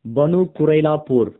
பனு குரைலா போர்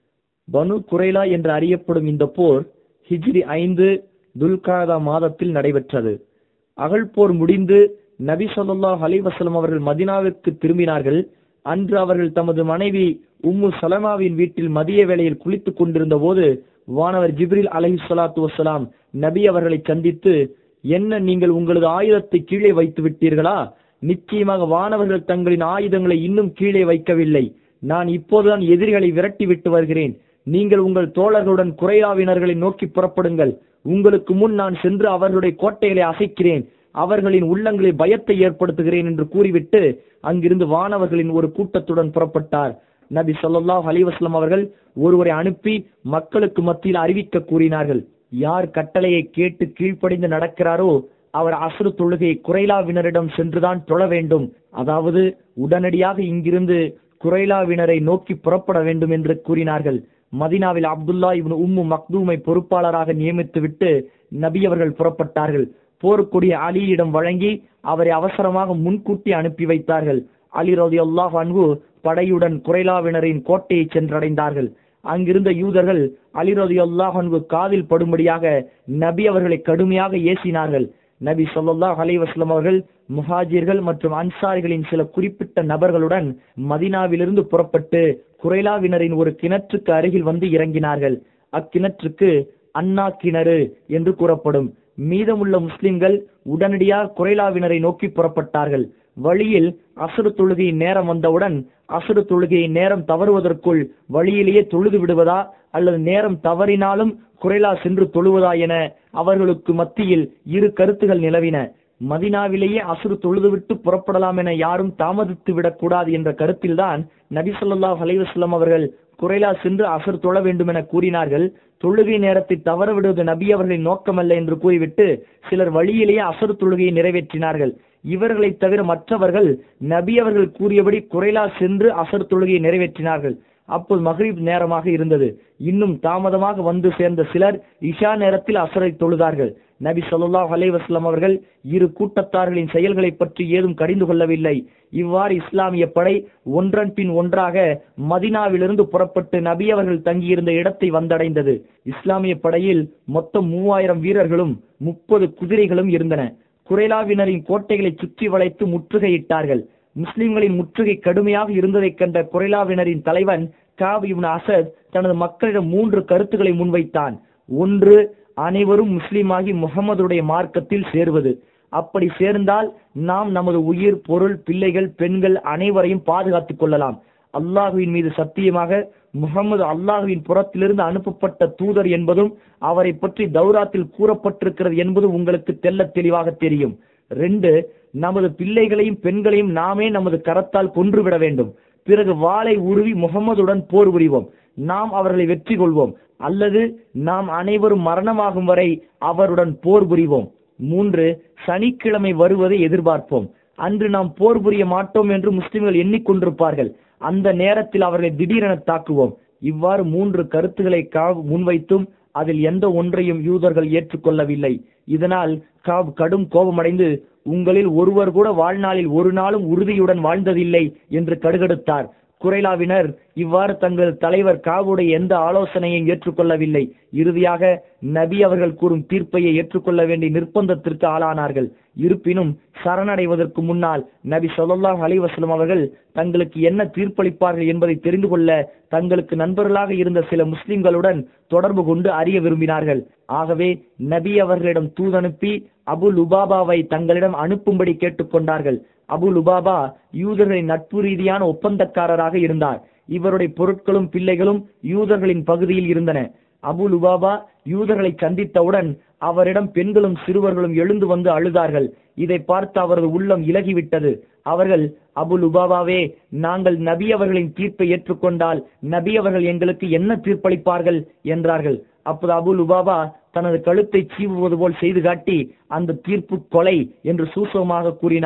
பனு குரைலா என்று அறியப்படும் இந்த போர் ஹிஜ்ரி ஐந்து துல்காதா மாதத்தில் நடைபெற்றது அகழ் போர் முடிந்து நபி ஸல்லல்லாஹு அலைஹி வஸல்லம் அவர்கள் மதினாவிற்கு திரும்பினார்கள் அன்று அவர்கள் தமது மனைவி உம்மு சலமாவின் வீட்டில் மதிய வேளையில் குளித்துக் கொண்டிருந்த போது வானவர் ஜிப்ரில் அலைஹி ஸலாத்து வஸலாம் நபி அவர்களை சந்தித்து என்ன நீங்கள் உங்களது ஆயுதத்தை கீழே வைத்து விட்டீர்களா நிச்சயமாக வானவர்கள் தங்களின் ஆயுதங்களை இன்னும் கீழே வைக்கவில்லை நான் இப்போதுதான் எதிரிகளை விரட்டி விட்டு வருகிறேன் நீங்கள் உங்கள் தோழர்களுடன் குறையாவினர்களை நோக்கி புறப்படுங்கள் உங்களுக்கு முன் நான் சென்று அவர்களுடைய கோட்டைகளை அசைக்கிறேன் அவர்களின் உள்ளங்களில் பயத்தை ஏற்படுத்துகிறேன் என்று கூறிவிட்டு அங்கிருந்து வானவர்களின் ஒரு கூட்டத்துடன் புறப்பட்டார் நபி ஸல்லல்லாஹு அலைஹி வஸல்லம் அவர்கள் ஒருவரை அனுப்பி மக்களுக்கு மத்தியில் அறிவிக்க கூறினார்கள் யார் கட்டளையை கேட்டு கீழ்ப்படிந்து நடக்கிறாரோ அவர் அசுறு தொழுகை குறைலாவினரிடம் சென்றுதான் தொழ வேண்டும் அதாவது உடனடியாக இங்கிருந்து குறைலாவினரை நோக்கி புறப்பட வேண்டும் என்று கூறினார்கள் மதினாவில் அப்துல்லா இப்னு உம்மு மக்தூமை பொறுப்பாளராக நியமித்துவிட்டு நபி அவர்கள் புறப்பட்டார்கள் போருக்குரிய அலியிடம் வழங்கி அவரை அவசரமாக முன்கூட்டி அனுப்பி வைத்தார்கள் அலி ரதி அல்லாஹ் அன்பு படையுடன் குறைலாவினரின் கோட்டையை சென்றடைந்தார்கள் அங்கிருந்த யூதர்கள் அலி ரதி அல்லாஹ் அன்பு காதில் படும்படியாக நபி அவர்களை கடுமையாக ஏசினார்கள் நபி ஸல்லல்லாஹு அலைஹி வஸல்லம் அவர்கள் முஹாஜிர்கள் மற்றும் அன்சாரிகளின் சில குறிப்பிட்ட நபர்களுடன் மதினாவிலிருந்து புறப்பட்டு குறைலாவினரின் ஒரு கிணற்றுக்கு அருகில் வந்து இறங்கினார்கள் அக்கிணற்றுக்கு அன்னா கிணறு என்று கூறப்படும் மீதமுள்ள முஸ்லிம்கள் உடனடியாக குறைலாவினரை நோக்கி புறப்பட்டார்கள் வழியில் அசுறு தொழுகையின் நேரம் வந்தவுடன் அசுறு தொழுகையின் நேரம் தவறுவதற்குள் வழியிலேயே தொழுது விடுவதா அல்லது நேரம் தவறினாலும் குறைலா சென்று தொழுவதா என அவர்களுக்கு மத்தியில் இரு கருத்துகள் நிலவின மதினாவிலேயே அசுறு தொழுதுவிட்டு புறப்படலாம் என யாரும் தாமதித்து விடக்கூடாது என்ற கருத்தில்தான் நபி ஸல்லல்லாஹு அலைஹி வஸல்லம் அவர்கள் குறைலா சென்று அசர் தொழ வேண்டும் என கூறினார்கள் தொழுகை நேரத்தை தவற விடுவது நபி அவர்களின் நோக்கமல்ல என்று கூறிவிட்டு சிலர் வழியிலேயே அசர் தொழுகையை நிறைவேற்றினார்கள் இவர்களை தவிர மற்றவர்கள் நபி அவர்கள் கூறியபடி குறைலா சென்று அசர் தொழுகையை நிறைவேற்றினார்கள் அப்போது மஹ்ரிப் நேரமாக இருந்தது இன்னும் தாமதமாக வந்து சேர்ந்த சிலர் இஷா நேரத்தில் அசரை தொழுதார்கள் நபி ஸல்லல்லாஹு அலைஹி வஸல்லம் அவர்கள் இரு கூட்டத்தார்களின் செயல்களை பற்றி ஏதும் கடிந்து கொள்ளவில்லை இவ்வாறு இஸ்லாமிய படை ஒன்றன் பின் ஒன்றாக மதினாவிலிருந்து புறப்பட்டு நபி அவர்கள் தங்கியிருந்த இடத்தை வந்தடைந்தது இஸ்லாமிய படையில் மொத்தம் மூவாயிரம் வீரர்களும் முப்பது குதிரைகளும் இருந்தன குறைலாவினரின் கோட்டைகளை சுற்றி வளைத்து முற்றுகையிட்டார்கள் முஸ்லிம்களின் முற்றுகை கடுமையாக இருந்ததைக் கண்ட குறைலாவினரின் தலைவன் காப் இப்னு அசத் தனது மக்களிடம் மூன்று கருத்துக்களை முன்வைத்தான் ஒன்று அனைவரும் முஸ்லிமாகி முகமதுடைய மார்க்கத்தில் சேருவது அப்படி சேர்ந்தால் நாம் நமது உயிர் பொருள் பிள்ளைகள் பெண்கள் அனைவரையும் பாதுகாத்துக் கொள்ளலாம் அல்லாஹுவின் மீது சத்தியமாக முகமது அல்லாஹுவின் புறத்திலிருந்து அனுப்பப்பட்ட தூதர் என்பதும் அவரை பற்றி தௌராத்தில் கூறப்பட்டிருக்கிறது என்பதும் உங்களுக்கு தெல்ல தெளிவாக தெரியும் ரெண்டு நமது பிள்ளைகளையும் பெண்களையும் நாமே நமது கரத்தால் கொன்றுவிட வேண்டும் பிறகு வாளை உருவி முகமதுடன் போர் புரிவோம் நாம் அவர்களை வெற்றி கொள்வோம் அல்லது நாம் அனைவரும் மரணமாகும் வரை அவருடன் போர் புரிவோம் மூன்று சனிக்கிழமை வருவதை எதிர்பார்ப்போம் அன்று நாம் போர் புரிய மாட்டோம் என்று முஸ்லிம்கள் எண்ணிக்கொண்டிருப்பார்கள் அந்த நேரத்தில் அவர்களை திடீரென தாக்குவோம் இவ்வாறு மூன்று கருத்துக்களை காவ் முன்வைத்தும் அதில் எந்த ஒன்றையும் யூதர்கள் ஏற்றுக்கொள்ளவில்லை இதனால் காவ் கடும் கோபமடைந்து உங்களில் ஒருவர் கூட வாழ்நாளில் ஒரு நாளும் உறுதியுடன் வாழ்ந்ததில்லை என்று கடுகடுத்தார் குறைலாவினர் இவ்வாறு தங்கள் தலைவர் காவுடைய எந்த ஆலோசனையும் ஏற்றுக்கொள்ளவில்லை இறுதியாக நபி அவர்கள் கூறும் தீர்ப்பையை ஏற்றுக்கொள்ள வேண்டிய நிர்பந்தத்திற்கு ஆளானார்கள் இருப்பினும் சரணடைவதற்கு முன்னால் நபி ஸல்லல்லாஹு அலைஹி வஸல்லம் அவர்கள் தங்களுக்கு என்ன தீர்ப்பளிப்பார்கள் என்பதை தெரிந்து கொள்ள தங்களுக்கு நண்பர்களாக இருந்த சில முஸ்லிம்களுடன் தொடர்பு கொண்டு அறிய விரும்பினார்கள் ஆகவே நபி அவர்களிடம் தூதனுப்பி அபு லுபாபாவை தங்களிடம் அனுப்பும்படி கேட்டுக்கொண்டார்கள் அபு லுபாபா யூதர்களின் நட்பு ரீதியான ஒப்பந்தக்காரராக இருந்தார் இவருடைய பொருட்களும் பிள்ளைகளும் யூதர்களின் பகுதியில் இருந்தன அபு லுபாபா யூதர்களை சந்தித்தவுடன் அவரிடம் பெண்களும் சிறுவர்களும் எழுந்து வந்து அழுதார்கள் இதை பார்த்து அவரது உள்ளம் இலகிவிட்டது அவர்கள் அபு லுபாபாவே நாங்கள் நபி அவர்களின் தீர்ப்பை ஏற்றுக்கொண்டால் நபி அவர்கள் எங்களுக்கு என்ன தீர்ப்பளிப்பார்கள் என்றார்கள் அப்போது அபு லுபாபா தனது கழுத்தை சீவுவது போல் செய்து காட்டி அந்த தீர்ப்பு கொலை என்று சூசகமாக கூறினார்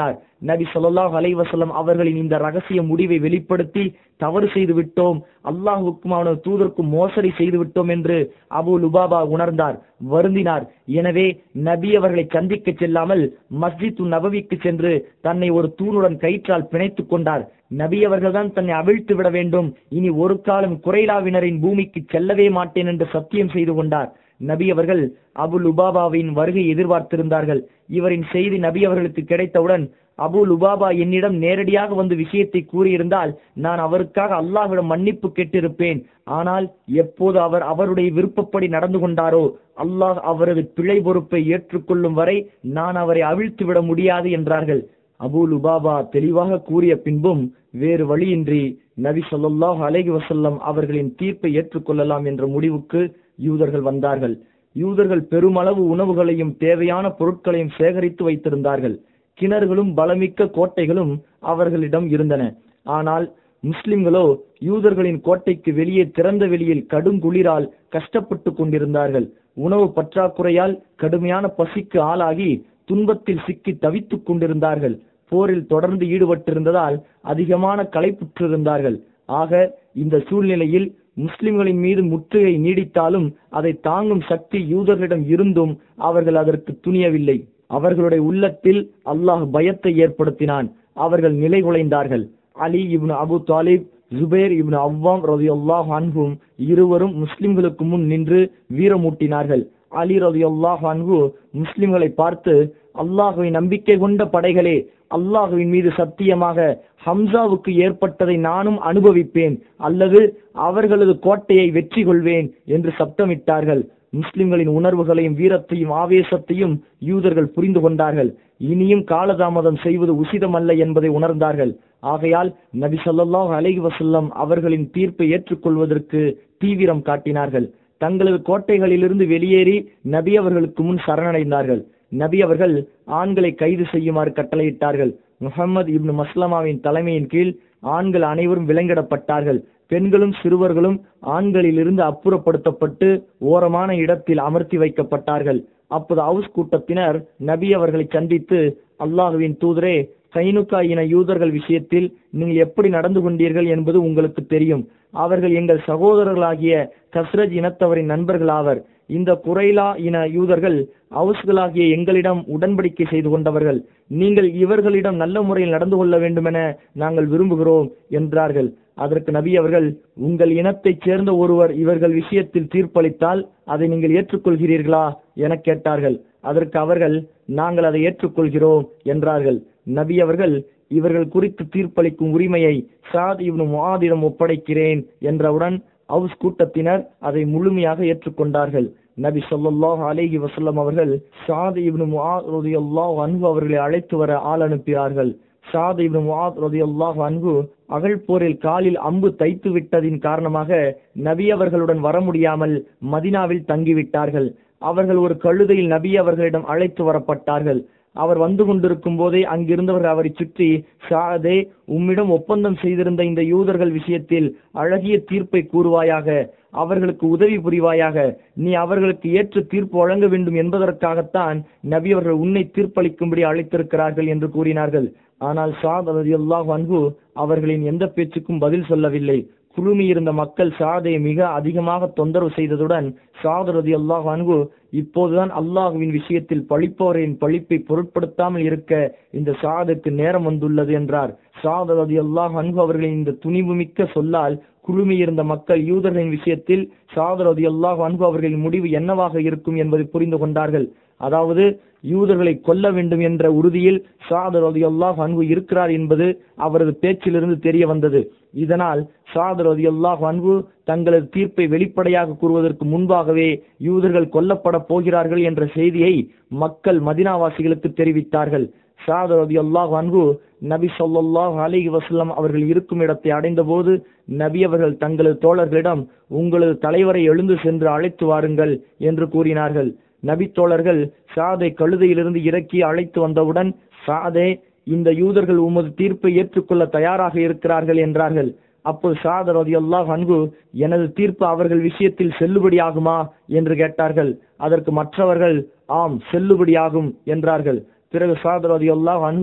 நபி ஸல்லல்லாஹு அலைஹி வஸல்லம் அவர்களின் இந்த ரகசிய முடிவை வெளிப்படுத்தி தவறு செய்து விட்டோம் அல்லாஹுக்கும் அவனது தூதருக்கும் மோசடி செய்து விட்டோம் என்று அபு லுபாபா உணர்ந்தார் வருந்தினார் எனவே நபி அவர்களை சந்திக்க செல்லாமல் மஸ்ஜித் நபவிக்கு சென்று தன்னை ஒரு தூணுடன் கயிற்றால் பிணைத்துக் கொண்டார் நபி அவர்கள்தான் தன்னை அவிழ்த்து விட வேண்டும் இனி ஒரு காலம் குறைலாவினரின் பூமிக்கு செல்லவே மாட்டேன் என்று சத்தியம் செய்து கொண்டார் நபி அவர்கள் அபு லுபாபாவின் வருகை எதிர்பார்த்திருந்தார்கள் இவரின் செய்தி நபி அவர்களுக்கு கிடைத்தவுடன் அபு லுபாபா என்னிடம் நேரடியாக வந்து விஷயத்தை கூறியிருந்தால் நான் அவருக்காக அல்லாஹ்விடம் மன்னிப்பு கேட்டிருப்பேன் ஆனால் எப்போது அவர் அவருடைய விருப்பப்படி நடந்து கொண்டாரோ அல்லாஹ் அவரது பிழை பொறுப்பை ஏற்றுக்கொள்ளும் வரை நான் அவரை அவிழ்த்து விட முடியாது என்றார்கள் அபு லுபாபா தெளிவாக கூறிய பின்பும் வேறு வழியின்றி நபி ஸல்லல்லாஹு அலைஹி வஸல்லம் அவர்களின் தீர்ப்பை ஏற்றுக்கொள்ளலாம் என்ற முடிவுக்கு யூதர்கள் வந்தார்கள் யூதர்கள் பெருமளவு உணவுகளையும் தேவையான பொருட்களையும் சேகரித்து வைத்திருந்தார்கள் கிணறுகளும் பலமிக்க கோட்டைகளும் அவர்களிடம் இருந்தன ஆனால் முஸ்லிம்களோ யூதர்களின் கோட்டைக்கு வெளியே திறந்த வெளியில் கடும் குளிரால் கஷ்டப்பட்டு கொண்டிருந்தார்கள் உணவு பற்றாக்குறையால் கடுமையான பசிக்கு ஆளாகி துன்பத்தில் சிக்கி தவித்துக் கொண்டிருந்தார்கள் போரில் தொடர்ந்து ஈடுபட்டிருந்ததால் அதிகமான களைப்புற்றிருந்தார்கள் ஆக இந்த சூழ்நிலையில் முஸ்லிம்களின் மீது முற்றுகை நீடித்தாலும் அதை தாங்கும் சக்தி யூதர்களிடம் இருந்தும் அவர்கள் அதற்கு துணியவில்லை அவர்களுடைய உள்ளத்தில் அல்லாஹ் பயத்தை ஏற்படுத்தினான் அவர்கள் நிலை குலைந்தார்கள் அலி இப்னு அபு தாலிப் ஜுபேர் இப்னு அவ்வாம் ரதியுல்லாஹ் அன்ஹும் இருவரும் முஸ்லிம்களுக்கு முன் நின்று வீரமூட்டினார்கள் அலி ரதியுல்லாஹ் அன்ஹு முஸ்லிம்களை பார்த்து அல்லாஹுவை நம்பிக்கை கொண்ட படைகளே அல்லாஹுவின் மீது சத்தியமாக ஹம்சாவுக்கு ஏற்பட்டதை நானும் அனுபவிப்பேன் அல்லது அவர்களது கோட்டையை வெற்றி கொள்வேன் என்று சப்தமிட்டார்கள் முஸ்லிம்களின் உணர்வுகளையும் வீரத்தையும் ஆவேசத்தையும் யூதர்கள் புரிந்து கொண்டார்கள் இனியும் காலதாமதம் செய்வது உசிதமல்ல என்பதை உணர்ந்தார்கள் ஆகையால் நபி ஸல்லல்லாஹு அலைஹி வஸல்லம் அவர்களின் தீர்ப்பை ஏற்றுக்கொள்வதற்கு தீவிரம் காட்டினார்கள் தங்களது கோட்டைகளிலிருந்து வெளியேறி நபி அவர்களுக்கு முன் சரணடைந்தார்கள் நபி அவர்கள் ஆண்களை கைது செய்யுமாறு கட்டளையிட்டார்கள் முகமது இப்னு மஸ்லமாவின் தலைமையின் கீழ் ஆண்கள் அனைவரும் விலங்கிடப்பட்டார்கள் பெண்களும் சிறுவர்களும் ஆண்களிலிருந்து அப்புறப்படுத்தப்பட்டு ஓரமான இடத்தில் அமர்த்தி வைக்கப்பட்டார்கள் அப்போது ஹவுஸ் கூட்டத்தினர் நபி அவர்களை சந்தித்து அல்லாஹுவின் தூதரே கைனுக்கா இன யூதர்கள் விஷயத்தில் நீங்கள் எப்படி நடந்து கொண்டீர்கள் என்பது உங்களுக்கு தெரியும் அவர்கள் எங்கள் சகோதரர்களாகிய கஸ்ரஜ் இனத்தவரின் நண்பர்கள் ஆவர் இந்த குறைலா இன யூதர்கள் அவுஸ்களாகிய எங்களிடம் உடன்படிக்கை செய்து கொண்டவர்கள் நீங்கள் இவர்களிடம் நல்ல முறையில் நடந்து கொள்ள வேண்டுமென நாங்கள் விரும்புகிறோம் என்றார்கள் அதற்கு நபி அவர்கள் உங்கள் இனத்தைச் சேர்ந்த ஒருவர் இவர்கள் விஷயத்தில் தீர்ப்பளித்தால் அதை நீங்கள் ஏற்றுக்கொள்கிறீர்களா என கேட்டார்கள் அதற்கு அவர்கள் நாங்கள் அதை ஏற்றுக்கொள்கிறோம் என்றார்கள் நபி அவர்கள் இவர்கள் குறித்து தீர்ப்பளிக்கும் உரிமையை சாத் இப்னு முஆதிடம் ஒப்படைக்கிறேன் என்றவுடன் அவுஸ் கூட்டத்தினர் அதை முழுமையாக ஏற்றுக்கொண்டார்கள் நபி ஸல்லல்லாஹு அலைஹி வஸல்லம் அவர்கள் சாத் இப்னு முஆத் ரலியல்லாஹு அன்ஹு அவர்களை அழைத்து வர ஆள் அனுப்பினார்கள் சாத் இப்னு முஆத் ரலியல்லாஹு அன்ஹு அகழ் போரில் காலில் அம்பு தைத்து விட்டதின் காரணமாக நபி அவர்களுடன் வர முடியாமல் மதினாவில் தங்கிவிட்டார்கள் அவர்கள் ஒரு கழுதையில் நபி அவர்களிடம் அழைத்து வரப்பட்டார்கள் அவர் வந்து கொண்டிருக்கும் போதே அங்கிருந்தவர்கள் அவரை சுற்றி சாதே உம்மிடம் ஒப்பந்தம் செய்திருந்த இந்த யூதர்கள் விஷயத்தில் அழகிய தீர்ப்பை கூறுவாயாக அவர்களுக்கு உதவி புரிவாயாக நீ அவர்களுக்கு ஏற்ற தீர்ப்பு வழங்க வேண்டும் என்பதற்காகத்தான் நபி அவர்கள் உன்னை தீர்ப்பளிக்கும்படி அழைத்திருக்கிறார்கள் என்று கூறினார்கள் ஆனால் சாத் ரலியல்லாஹு அன்ஹு அவர்களின் எந்த பேச்சுக்கும் பதில் சொல்லவில்லை குழுமி இருந்த மக்கள் சாதை மிக அதிகமாக தொந்தரவு செய்ததுடன் சாத் ரலியல்லாஹு அன்ஹு இப்போதுதான் அல்லாஹுவின் விஷயத்தில் பழிப்பவரின் பழிப்பை பொருட்படுத்தாமல் இருக்க இந்த சாதுக்கு நேரம் வந்துள்ளது என்றார் சாத் ரலியல்லாஹு அன்ஹு அவர்களின் இந்த துணிவுமிக்க சொல்லால் குழுமி இருந்த மக்கள் யூதர்களின் விஷயத்தில் சாத் ரலியல்லாஹு அன்ஹு அவர்களின் முடிவு என்னவாக இருக்கும் என்பதை புரிந்து கொண்டார்கள் அதாவது யூதர்களை கொல்ல வேண்டும் என்ற உறுதியில் சாத் ரலியல்லாஹு அன்ஹு இருக்கிறார் என்பது அவரது பேச்சிலிருந்து தெரிய வந்தது இதனால் சாத் ரலியல்லாஹு அன்ஹு தங்களது தீர்ப்பை வெளிப்படையாக கூறுவதற்கு முன்பாகவே யூதர்கள் கொல்லப்பட போகிறார்கள் என்ற செய்தியை மக்கள் மதினாவாசிகளுக்கு தெரிவித்தார்கள் சாத் ரலியல்லாஹு அன்ஹு நபி ஸல்லல்லாஹு அலைஹி வஸல்லம் அவர்கள் இருக்கும் இடத்தை அடைந்தபோது நபி அவர்கள் தங்களது தோழர்களிடம் உங்களது தலைவரை எழுந்து சென்று அழைத்து வாருங்கள் என்று கூறினார்கள் நபி தோழர்கள் சாதை கழுதையிலிருந்து இறக்கி அழைத்து வந்தவுடன் சாதே இந்த யூதர்கள் உமது தீர்ப்பை ஏற்றுக்கொள்ள தயாராக இருக்கிறார்கள் என்றார்கள் அப்போது சாத ரதியல்லாஹ் அன்கு எனது தீர்ப்பு அவர்கள் விஷயத்தில் செல்லுபடியாகுமா என்று கேட்டார்கள் அதற்கு மற்றவர்கள் ஆம் செல்லுபடியாகும் என்றார்கள் பிறகு சாத ரதியல்லாஹ் அன்கு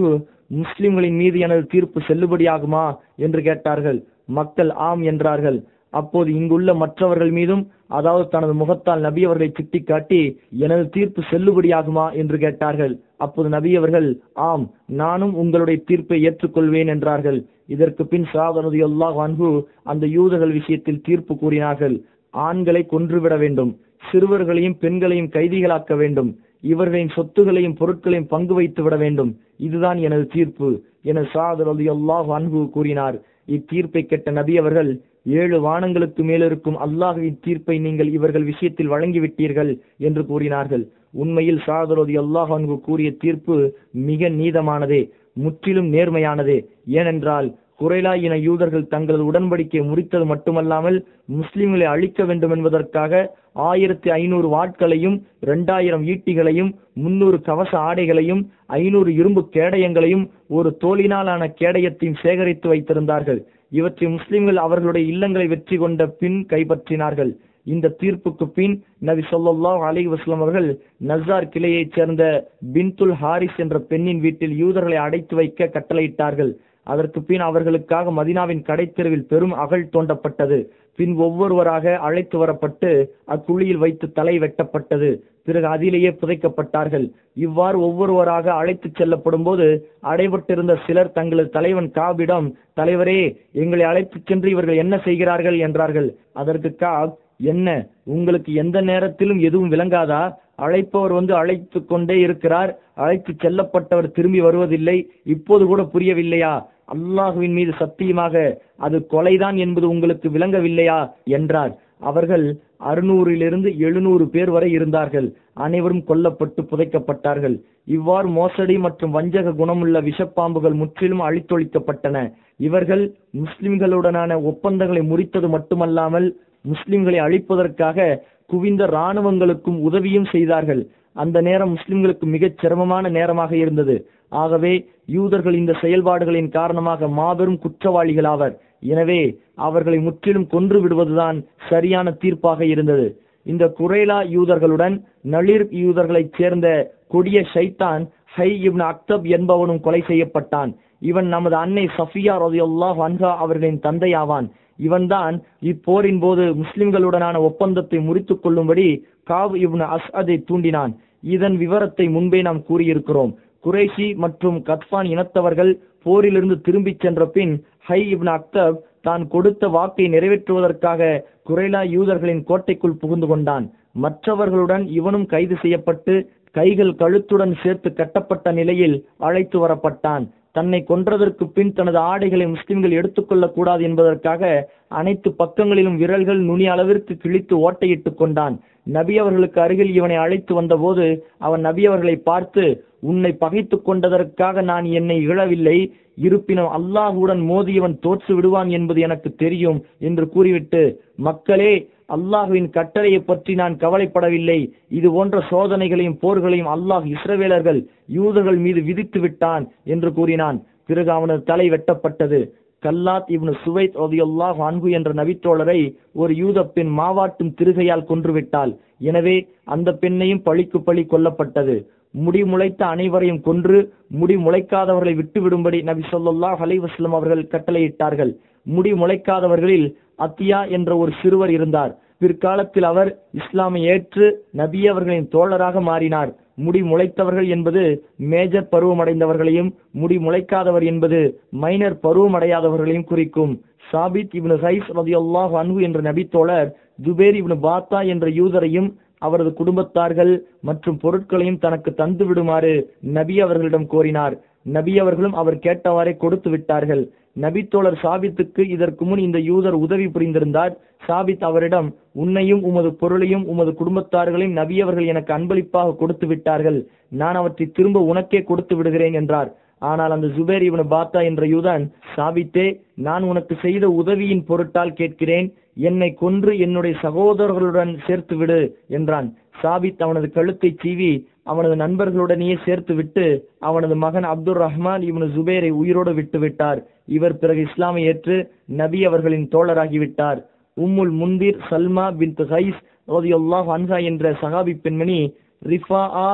முஸ்லிம்களின் மீது எனது தீர்ப்பு செல்லுபடியாகுமா என்று கேட்டார்கள் மக்கள் ஆம் என்றார்கள் அப்போது இங்குள்ள மற்றவர்கள் மீதும் அதாவது தனது முகத்தால் நபி அவர்களை சுட்டிக்காட்டி எனது தீர்ப்பு செல்லுபடியாகுமா என்று கேட்டார்கள் அப்போது நபி அவர்கள் ஆம் நானும் உங்களுடைய தீர்ப்பை ஏற்றுக்கொள்வேன் என்றார்கள் இதற்கு பின் சாதனது அல்லாஹ் அன்பு அந்த யூதர்கள் விஷயத்தில் தீர்ப்பு கூறினார்கள் ஆண்களை கொன்றுவிட வேண்டும் சிறுவர்களையும் பெண்களையும் கைதிகளாக்க வேண்டும் இவர்களின் சொத்துகளையும் பொருட்களையும் பங்கு வைத்து விட வேண்டும் இதுதான் எனது தீர்ப்பு என சாதர் அலி அல்லாஹ் அன்பு கூறினார் இத்தீர்ப்பை கெட்ட நபி அவர்கள் ஏழு வானங்களுக்கு மேலிருக்கும் அல்லாஹுவின் தீர்ப்பை நீங்கள் இவர்கள் விஷயத்தில் வழங்கிவிட்டீர்கள் என்று கூறினார்கள் உண்மையில் சாதரோதி அல்லாஹ் அன்பு கூறிய தீர்ப்பு மிக நீதமானதே முற்றிலும் நேர்மையானதே ஏனென்றால் குறைலா இன யூதர்கள் தங்களது உடன்படிக்கை முறித்தது மட்டுமல்லாமல் முஸ்லிம்களை அழிக்க வேண்டும் என்பதற்காக ஆயிரத்தி ஐநூறு வாட்களையும் இரண்டாயிரம் ஈட்டிகளையும் முன்னூறு கவச ஆடைகளையும் ஐநூறு இரும்பு கேடயங்களையும் ஒரு தோலினாலான கேடயத்தையும் சேகரித்து வைத்திருந்தார்கள் இவற்றை முஸ்லிம்கள் அவர்களுடைய இல்லங்களை வெற்றி கொண்ட பின் கைப்பற்றினார்கள் இந்த தீர்ப்புக்கு பின் நபி சொல்லாஹ் அலி வஸ்லாம் அவர்கள் நசார் கிளையைச் சேர்ந்த பின்துல் ஹாரிஸ் என்ற பெண்ணின் வீட்டில் யூதர்களை அடைத்து வைக்க கட்டளையிட்டார்கள் அதற்கு பின் அவர்களுக்காக மதினாவின் கடைத்தெருவில் பெரும் அகழ் தோண்டப்பட்டது பின் ஒவ்வொருவராக அழைத்து வரப்பட்டு அக்குழியில் வைத்து தலை வெட்டப்பட்டது பிறகு அதிலேயே புதைக்கப்பட்டார்கள் இவ்வாறு ஒவ்வொருவராக அழைத்துச் செல்லப்படும் போது அடைபட்டிருந்த சிலர் தங்களது தலைவன் காபிடம் தலைவரே எங்களை அழைத்துச் சென்று இவர்கள் என்ன செய்கிறார்கள் என்றார்கள் அதற்கு காப் என்ன உங்களுக்கு எந்த நேரத்திலும் எதுவும் விளங்காதா அழைப்பவர் வந்து அழைத்து கொண்டே இருக்கிறார் அழைத்து செல்லப்பட்டவர் திரும்பி வருவதில்லை இப்போது கூட புரியவில்லையா அல்லாஹுவின் மீது சத்தியமாக அது கொலைதான் என்பது உங்களுக்கு விளங்கவில்லையா என்றார் அவர்கள் அறுநூறிலிருந்து எழுநூறு பேர் வரை இருந்தார்கள் அனைவரும் கொல்லப்பட்டு புதைக்கப்பட்டார்கள் இவ்வாறு மோசடி மற்றும் வஞ்சக குணமுள்ள விஷப்பாம்புகள் முற்றிலும் அழித்தொழிக்கப்பட்டன இவர்கள் முஸ்லிம்களுடனான ஒப்பந்தங்களை முறித்தது மட்டுமல்லாமல் முஸ்லிம்களை அழிப்பதற்காக குவிந்த இராணுவங்களுக்கும் உதவியும் செய்தார்கள் அந்த நேரம் முஸ்லிம்களுக்கு மிகச் சிரமமான நேரமாக இருந்தது ஆகவே யூதர்கள் இந்த செயல்பாடுகளின் காரணமாக மாபெரும் குற்றவாளிகளாவர் எனவே அவர்களை முற்றிலும் கொன்று விடுவதுதான் சரியான தீர்ப்பாக இருந்தது இந்த குரேலா யூதர்களுடன் நளிர் யூதர்களைச் சேர்ந்த கொடிய ஷைத்தான் ஹை இப்னு அக்தப் என்பவனும் கொலை செய்யப்பட்டான் இவன் நமது அன்னை சஃபியா ரதியுல்லாஹ் அன்ஹா அவர்களின் தந்தையாவான் இவன்தான் இப்போரின் போது முஸ்லிம்களுடனான ஒப்பந்தத்தை முறித்துக் கொள்ளும்படி காவ் இப்னு அஸ்அதை தூண்டினான் இதன் விவரத்தை முன்பே நாம் கூறியிருக்கிறோம் குறைஷி மற்றும் கத்பான் இனத்தவர்கள் போரிலிருந்து திரும்பிச் சென்ற பின் ஹை இப்னு அக்தப் தான் கொடுத்த வாக்கை நிறைவேற்றுவதற்காக குறைலா யூதர்களின் கோட்டைக்குள் புகுந்து கொண்டான் மற்றவர்களுடன் இவனும் கைது செய்யப்பட்டு கைகள் கழுத்துடன் சேர்த்து கட்டப்பட்ட நிலையில் அழைத்து வரப்பட்டான் தன்னை கொன்றதற்கு பின் தனது ஆடைகளை முஸ்லிம்கள் எடுத்துக்கொள்ளக் கூடாது என்பதற்காக அனைத்து பக்கங்களிலும் விரல்கள் நுனி அளவிற்கு கிழித்து ஓட்டையிட்டுக் கொண்டான் நபி அவர்களுக்கு அருகில் இவனை அழைத்து வந்தபோது அவன் நபி அவர்களை பார்த்து உன்னை பகைத்துக் கொண்டதற்காக நான் என்னை இழவில்லை இருப்பினும் அல்லாஹுடன் மோதியவன் தோற்று விடுவான் என்பது எனக்கு தெரியும் என்று கூறிவிட்டு மக்களே அல்லாஹுவின் கட்டளையை பற்றி நான் கவலைப்படவில்லை இது போன்ற சோதனைகளையும் போர்களையும் அல்லாஹ் இஸ்ரவேலர்கள் யூதர்கள் மீது விதித்து விட்டான் என்று கூறினான் பிறகு அவனது தலை வெட்டப்பட்டது கல்லாத் இப்னு சுவைத் ரதியுல்லாஹ் அன்கு என்ற நபித்தோழரை ஒரு யூத பெண் மாவாட்டும் திருகையால் கொன்றுவிட்டாள் எனவே அந்த பெண்ணையும் பழிக்கு பழி கொல்லப்பட்டது முடி முளைத்த அனைவரையும் கொன்று முடி முளைக்காதவர்களை விட்டுவிடும்படி நபி சொல்லாஹ் அலைவாஸ்லம் அவர்கள் கட்டளையிட்டார்கள் முடி முளைக்காதவர்களில் அத்தியா என்ற ஒரு சிறுவர் இருந்தார் பிற்காலத்தில் அவர் இஸ்லாமை ஏற்று நபி அவர்களின் தோழராக மாறினார் முடி முளைத்தவர்கள் என்பது மேஜர் பருவமடைந்தவர்களையும் முடி முளைக்காதவர் என்பது மைனர் பருவமடையாதவர்களையும் குறிக்கும் சாபித் இப்னு ஹைஸ் ரதியுல்லாஹ் அன்ஹு என்ற நபித்தோழர் ஜுபேர் இப்னு பாத்தா என்ற யூதரையும் அவரது குடும்பத்தார்கள் மற்றும் பொருட்களையும் தனக்கு தந்து விடுமாறு நபி அவர்களிடம் கோரினார் நபி அவர்களும் அவர் கேட்டவாறே கொடுத்து விட்டார்கள் நபித்தோழர் சாபித்துக்கு இதற்கு முன் இந்த யூதர் உதவி புரிந்திருந்தார் சாபித் அவரிடம் உன்னையும் உமது பொருளையும் உமது குடும்பத்தார்களையும் நபி அவர்கள் எனக்கு அன்பளிப்பாக கொடுத்து விட்டார்கள் நான் அவற்றை திரும்ப உனக்கே கொடுத்து விடுகிறேன் என்றார் ஆனால் அந்த ஜுபேர் இவனு பாத்தா என்ற யூதன் சாபித்தே நான் உனக்கு செய்த உதவியின் பொருட்டால் கேட்கிறேன் என்னை கொன்று என்னுடைய சகோதரர்களுடன் சேர்த்து விடு என்றான் சாபித் அவனது கழுத்தை சீவி அவனது நண்பர்களுடனேயே சேர்த்து விட்டு அவனது மகன் அப்துல் ரஹ்மான் இவனு ஜுபேரை உயிரோடு விட்டு விட்டார் இவர் பிறகு இஸ்லாமை ஏற்று நபி அவர்களின் தோழராகிவிட்டார் உம்முல் முந்திர் சல்மா பின் ஹைஸ் ரதியுல்லாஹ் அன்ஹா என்ற சஹாபி பெண்மணி ரிஃபா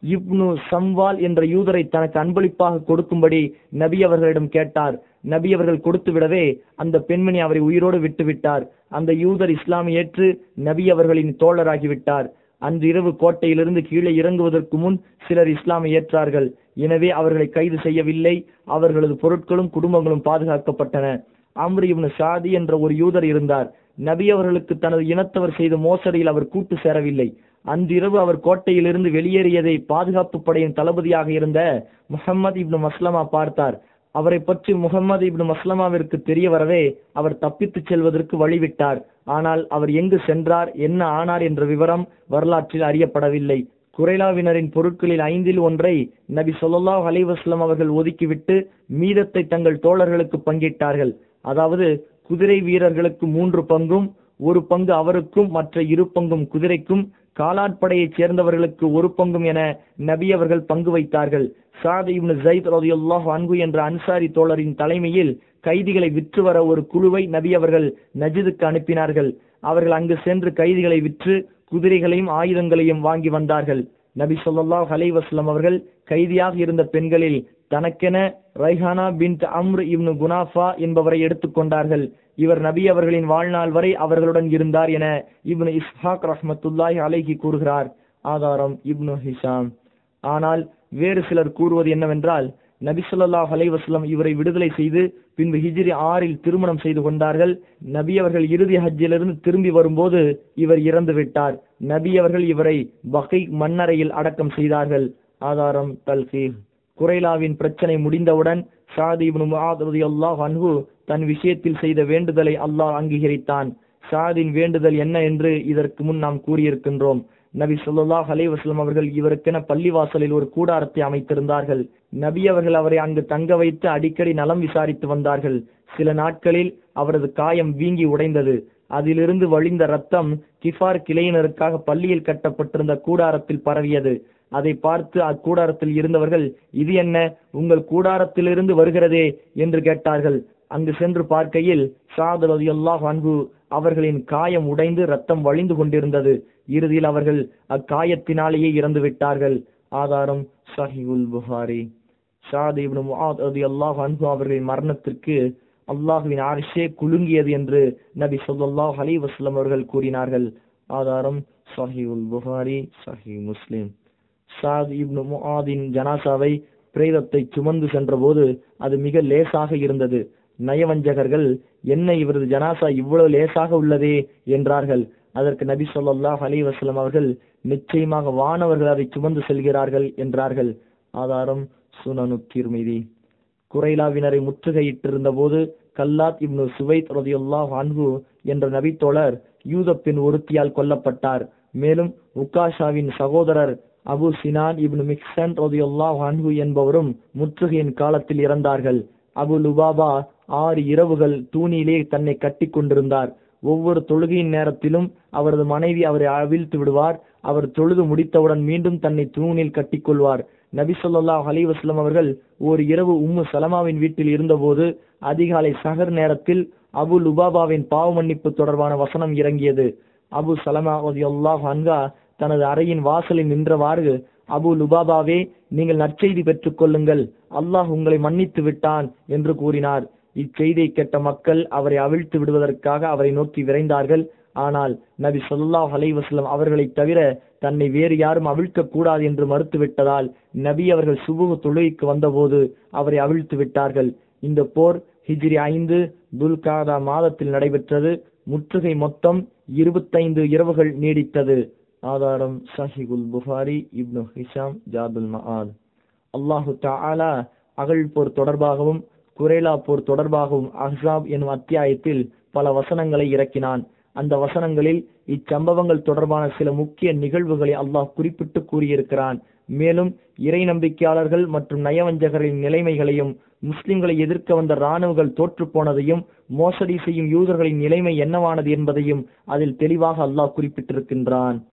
இப்னு சம்வால் என்ற யூதரை தனக்கு அன்பளிப்பாக கொடுக்கும்படி நபி அவர்களிடம் கேட்டார் நபி அவர்கள் கொடுத்து விடவே அந்த பெண்மணி அவரை உயிரோடு விட்டுவிட்டார் அந்த யூதர் இஸ்லாமை ஏற்று நபி அவர்களின் தோழராகிவிட்டார் அன்று இரவு கோட்டையிலிருந்து கீழே இறங்குவதற்கு முன் சிலர் இஸ்லாமை ஏற்றார்கள் எனவே அவர்களை கைது செய்யவில்லை அவர்களது பொருட்களும் குடும்பங்களும் பாதுகாக்கப்பட்டன அம்ரு இப்னு ஷாதி என்ற ஒரு யூதர் இருந்தார் நபி அவர்களுக்கு தனது இனத்தவர் செய்த மோசடியில் அவர் கூட்டு சேரவில்லை அன்றிரவு அவர் கோட்டையிலிருந்து வெளியேறியதை பாதுகாப்பு படையின் தளபதியாக இருந்த முஹம்மது இப்னு மஸ்லமா பார்த்தார் அவரை பற்றி முகமது இப்னு மஸ்லமாவிற்கு தெரிய வரவே அவர் தப்பித்துச் செல்வதற்கு வழிவிட்டார் ஆனால் அவர் எங்கு சென்றார் என்ன ஆனார் என்ற விவரம் வரலாற்றில் அறியப்படவில்லை குறைலாவினரின் பொருட்களில் ஐந்தில் ஒன்றை நபி சொல்லாஹ் அலைவாஸ்லம் அவர்கள் ஒதுக்கிவிட்டு மீதத்தை தங்கள் தோழர்களுக்கு பங்கிட்டார்கள் அதாவது குதிரை வீரர்களுக்கு மூன்று பங்கும் ஒரு பங்கு அவருக்கும் மற்ற இரு பங்கும் குதிரைக்கும் காலாட்படையைச் சேர்ந்தவர்களுக்கு ஒரு பங்கும் என நபி அவர்கள் பங்கு வைத்தார்கள் சாத் இப்னு ஜைத் ரலியல்லாஹு அன்ஹு என்ற அன்சாரி தோழரின் தலைமையில் கைதிகளை விற்று வர ஒரு குழுவை நபி அவர்கள் நஜிதுக்கு அனுப்பினார்கள் அவர்கள் அங்கு சென்று கைதிகளை விற்று குதிரைகளையும் ஆயுதங்களையும் வாங்கி வந்தார்கள் நபி ஸல்லல்லாஹு அலைஹி வஸல்லம் அவர்கள் கைதியாக இருந்த பெண்களில் தனக்கென Rayhana bin Amr ibn Khunafa என்பவரை எடுத்துக்கொண்டார்கள் இவர் நபி அவர்களின் வாழ்நாள் வரை அவர்களுடன் இருந்தார் என இப்னு இஸ்ஹாக் ரஹ்மத்துல்லாஹி அலைஹி கூறுகிறார் ஆதாரம் இப்னு ஹிஷாம் ஆனால் வேறு சிலர் கூறுவது என்னவென்றால் நபி ஸல்லல்லாஹு அலைஹி வஸல்லம் இவரை விடுதலை செய்து பின்பு ஹிஜ்ரி ஆறில் திருமணம் செய்து கொண்டார்கள் நபி அவர்கள் இறுதி ஹஜ்ஜிலிருந்து திரும்பி வரும்போது இவர் இறந்து விட்டார் நபி அவர்கள் இவரை வகை மண்ணறையில் அடக்கம் செய்தார்கள் ஆதாரம் தல்கி குரைலாவின் பிரச்சனை முடிந்தவுடன் சாதி இப்னு முஆத் ரலியல்லாஹு அன்ஹு தன் விஷயத்தில் செய்த வேண்டுதலை அல்லாஹ் அங்கீகரித்தான் சாதின் வேண்டுதல் என்ன என்று இதற்கு முன் நாம் கூறியிருக்கின்றோம் நபி ஸல்லல்லாஹு அலைஹி வஸல்லம் அவர்கள் இவருக்கென பள்ளிவாசலில் ஒரு கூடாரத்தை அமைத்திருந்தார்கள் நபி அவர்கள் அவரை அங்கு தங்க வைத்து அடிக்கடி நலம் விசாரித்து வந்தார்கள் சில நாட்களில் அவரது காயம் வீங்கி உடைந்தது அதிலிருந்து வழிந்த ரத்தம் கிஃபார் கிளையினருக்காக பள்ளியில் கட்டப்பட்டிருந்த கூடாரத்தில் பரவியது அதை பார்த்து அக்கூடாரத்தில் இருந்தவர்கள் இது என்ன உங்கள் கூடாரத்திலிருந்து வருகிறதே என்று கேட்டார்கள் அங்கு சென்று பார்க்கையில் சாத் ரலியல்லாஹு அன்ஹு அவர்களின் காயம் உடைந்து ரத்தம் வழிந்து கொண்டிருந்தது இறுதியில் அவர்கள் அக்காயத்தினாலேயே இறந்து விட்டார்கள் ஆதாரம் சஹிகுல் புகாரி ஷாத் இப்னு முஆத் ரலியல்லாஹு அன்ஹு அவர்களின் மரணத்திற்கு அல்லாஹுவின் அரிசே குலுங்கியது என்று நபி ஸல்லல்லாஹு அலைஹி வஸல்லம் அவர்கள் கூறினார்கள் ஆதாரம் சஹிகுல் புகாரி சஹி முஸ்லிம் சாத் இப்னு முஆதின் ஜனாசாவை பிரேதத்தை சுமந்து சென்றபோது அது மிக லேசாக இருந்தது நயவஞ்சகர்கள் என்ன இவரது ஜனாசா இவ்வளவு லேசாக உள்ளதே என்றார்கள் அதற்கு நபி ஸல்லல்லாஹு அலைஹி வஸல்லம் அவர்கள் நிச்சயமாக வானவர்கள் அதை சுமந்து செல்கிறார்கள் என்றார்கள் ஆதாரம் சுனனு திர்மிதி குரைலாவினரை முற்றுகையிட்டிருந்த போது கல்லாத் இப்னு சுவைத் ரதியுல்லாஹ் அன்ஹு என்ற நபித்தோழர் யூத பெண் ஒருத்தியால் கொல்லப்பட்டார் மேலும் உக்காஷாவின் சகோதரர் அபு சினான் இப்னு மிக்சன் ரதியுல்லாஹ் அன்ஹு என்பவரும் முற்றுகையின் காலத்தில் இறந்தார்கள் அபு லுபாபா ஆறு இரவுகள் தூணிலே தன்னை கட்டி கொண்டிருந்தார் ஒவ்வொரு தொழுகையின் நேரத்திலும் அவரது மனைவி அவரை அவிழ்த்து விடுவார் அவர் தொழுது முடித்தவுடன் மீண்டும் தன்னை தூணில் கட்டிக்கொள்வார் நபி ஸல்லல்லாஹு அலைஹி வஸல்லம் அவர்கள் ஒரு இரவு உம்மு சலமாவின் வீட்டில் இருந்தபோது அதிகாலை சஹர் நேரத்தில் அபு லுபாபாவின் பாவ மன்னிப்பு தொடர்பான வசனம் இறங்கியது அபு சலமா ரலியல்லாஹு அன்ஹா தனது அறையின் வாசலில் நின்றவாறு அபு லுபாபாவே நீங்கள் நற்செய்தி பெற்றுக் கொள்ளுங்கள் அல்லாஹ் உங்களை மன்னித்து விட்டான் என்று கூறினார் இச்செய்தியை கேட்ட மக்கள் அவரை அவிழ்த்து விடுவதற்காக அவரை நோக்கி விரைந்தார்கள் ஆனால் நபி ஸல்லல்லாஹு அலைஹி வஸல்லம் அவர்களைத் தவிர தன்னை வேறு யாரும் அவிழ்க்க கூடாது என்று மறுத்துவிட்டதால் நபி அவர்கள் சுபுகு தொழுகைக்கு வந்தபோது அவரை அவிழ்த்து விட்டார்கள் இந்த போர் ஹிஜ்ரி ஐந்து துல்காதா மாதத்தில் நடைபெற்றது முற்றுகை மொத்தம் இருபத்தைந்து இரவுகள் நீடித்தது ஆதாரம் சஹிகுல் புகாரி இப்னு ஹிஷாம் ஜாதுல் மஆத் அல்லாஹு தஆலா அகழ் போர் தொடர்பாகவும் குரேலா போர் தொடர்பாகவும் அஹ்ஸாப் எனும் அத்தியாயத்தில் பல வசனங்களை இறக்கினான் அந்த வசனங்களில் இச்சம்பவங்கள் தொடர்பான சில முக்கிய நிகழ்வுகளை அல்லாஹ் குறிப்பிட்டு கூறியிருக்கிறான் மேலும் இறை நம்பிக்கையாளர்கள் மற்றும் நயவஞ்சகரின் நிலைமைகளையும் முஸ்லிம்களை எதிர்க்க வந்த இராணுவங்கள் தோற்று போனதையும் மோசடி செய்யும் யூதர்களின் நிலைமை என்னவானது என்பதையும் அதில் தெளிவாக அல்லாஹ் குறிப்பிட்டிருக்கின்றான்